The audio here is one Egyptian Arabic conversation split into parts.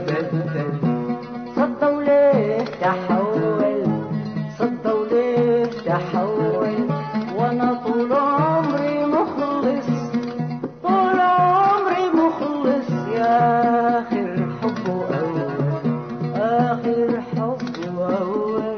تبدل صدوا ليه تحول صدوا ليه تحول وانا طول عمري مخلص طول عمري مخلص يا اخر حب اول اخر حب اول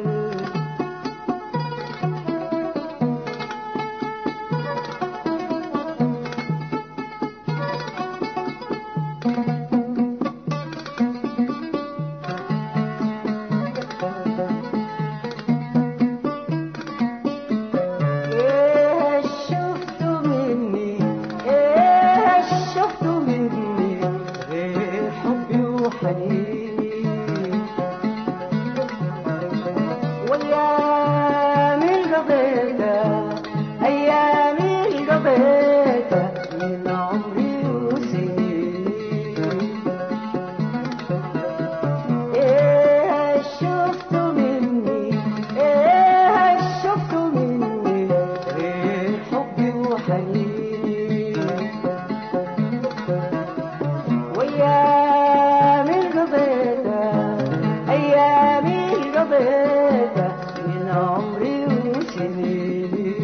ايه شفتوا مني ايه شفتوا مني غير حبي وحنيني وايامي اللي قضيتها ايامي اللي قضيتها من عمري وسنيني ايه شفتوا مني ايه شفتوا مني غير حبي وحنيني وايامي اللي قضيتها ايامي اللي قضيتها من عمري وسنيني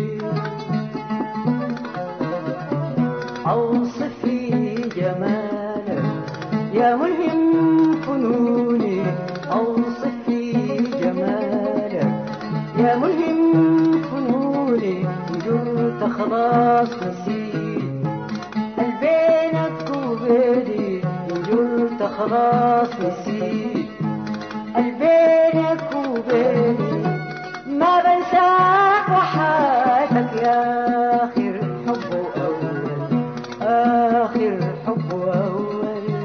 اوصف لي جمالك يا ملهم فنوني اوصف لي جمالك يا ملهم فنوني وجرت خلاص نسيت البينك وبيني وجرت خلاص نسيت البينك وبيني ما بنساك وحياتك يا آخر حب أول آخر حب أول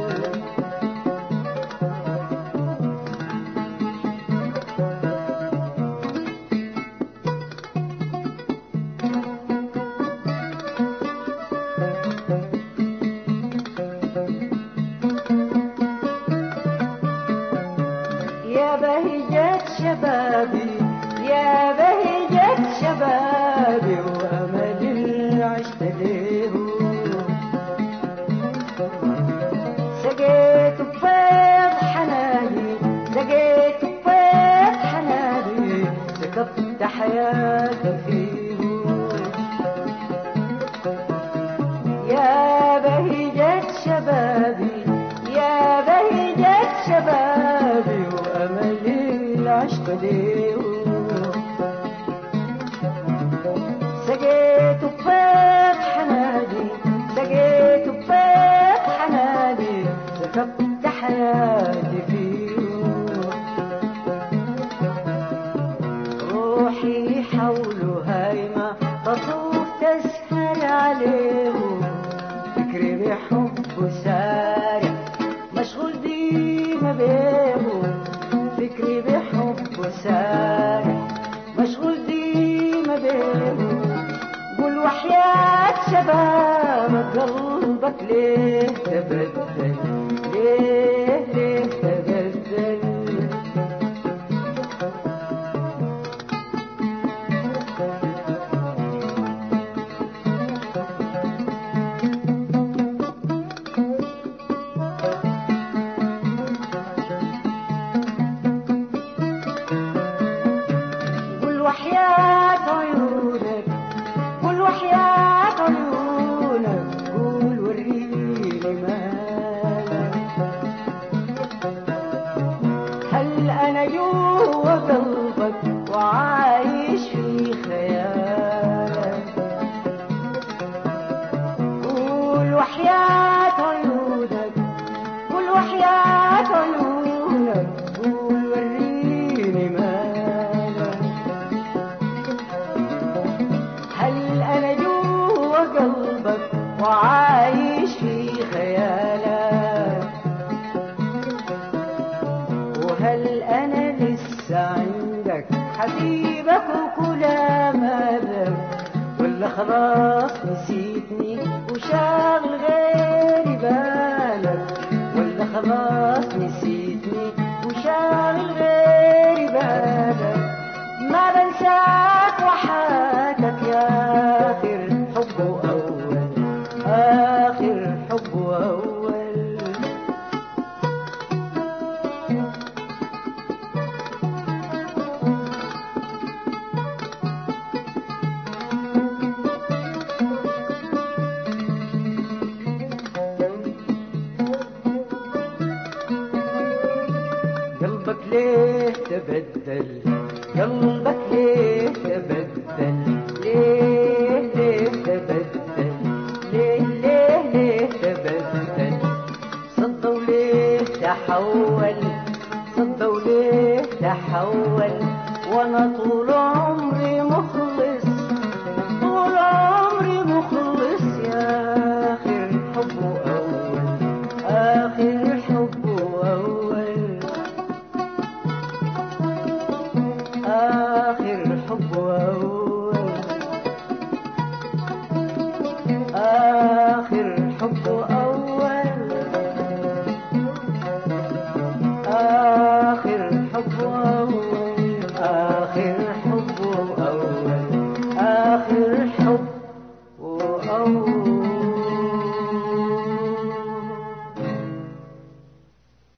يا بهجة شبابي يا بهجة شبابي وأمل اللي عشت ليه سقيت بفيض حناني سقيت بفيض حناني سكبت حياتي فيه يا بهجة شبابي يا بهجة شبابي وأملي العشق ليه سقيت بفيض حنادي سقيت بفيض حنادي سكبت حياتي فيه روحي حوله هايمة تطوف تسهل عليه فكري بحبه سارح مشغول ديما بيه فكري بحبه سارح مشغول ديما بيه قول وحياة شبابك قلبك ليه تبدل ليه ليه تبدل قل وحياة عيونك قل وحياة عيونك قول وريني مالك هل أنا جوا قلبك وعايش في خيالك قول وحياة عيونك قول وحياة عيونك قول وريني مالك هل أنا جوا قلبك وعايش في خيالك وهل أنا لسه عندك حبيبك وكل أمالك ولا خلاص نسيتني وشاغل غيري بالك ولا خلاص نسيتني وشاغل غيري بالك ما بنساك وحياتك يا آخر حب أول آخر حب أول قلبك ليه تبدل قلبك ليه تبدل ليه ليه تبدل ليه ليه ليه تبدل صدى وليه تحول صدى وليه تحول وانا طول